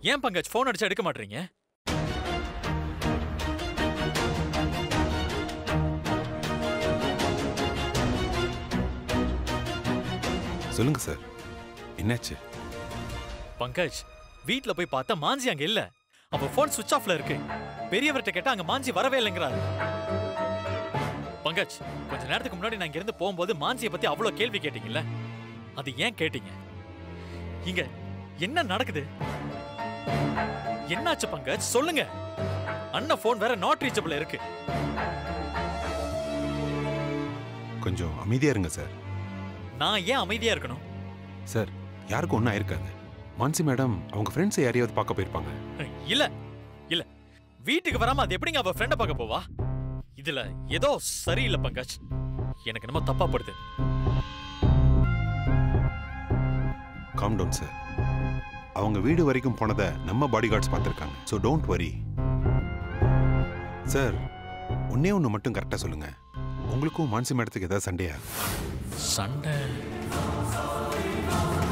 ஏன் பங்கஜ் ஃபோன் அடிச்சா எடுக்க மாட்டீங்க சொல்லுங்க சார் என்னாச்சு பங்கஜ் வீட்ல போய் பார்த்தா மாஞ்சி அங்க இல்ல அப்ப ஃபோன் சுவிட்ச் ஆஃப்ல இருக்கு பெரியவர்கிட்ட கேட்டா அங்க மாஞ்சி வரவே இல்லைங்கிறாரு பங்கஜ் கொஞ்ச நேரத்துக்கு முன்னாடி நான் இங்க இருந்து போகும்போது மாஞ்சியை பத்தி அவ்வளவு கேள்வி கேட்டீங்கல்ல அது ஏன் கேட்டீங்க இங்க என்ன நடக்குது என்னாச்சு பங்கஜ் சொல்லுங்க அண்ணன் ஃபோன் வேற நாட் ரீச்சபிள் இருக்கு கொஞ்சம் அமைதியா இருங்க சார் நான் ஏன் அமைதியா இருக்கணும் சார் யாருக்கும் ஒன்றும் ஆயிருக்காது மான்சி மேடம் அவங்க ஃப்ரெண்ட்ஸை யாரையாவது பார்க்க போயிருப்பாங்க இல்ல இல்ல வீட்டுக்கு வராம அது எப்படிங்க அவ ஃப்ரெண்ட பார்க்க போவா இதுல ஏதோ சரியில்லை பங்கஜ் எனக்கு என்னமோ தப்பா படுது காம் டவுன் சார் அவங்க வீடு வரைக்கும் போனதை நம்ம பாடி கார்ட்ஸ் பார்த்துருக்காங்க ஸோ டோன்ட் வரி சார் ஒன்னே ஒன்று மட்டும் கரெக்டாக சொல்லுங்க உங்களுக்கும் மான்சி மேடத்துக்கு ஏதாவது சண்டையா சண்டை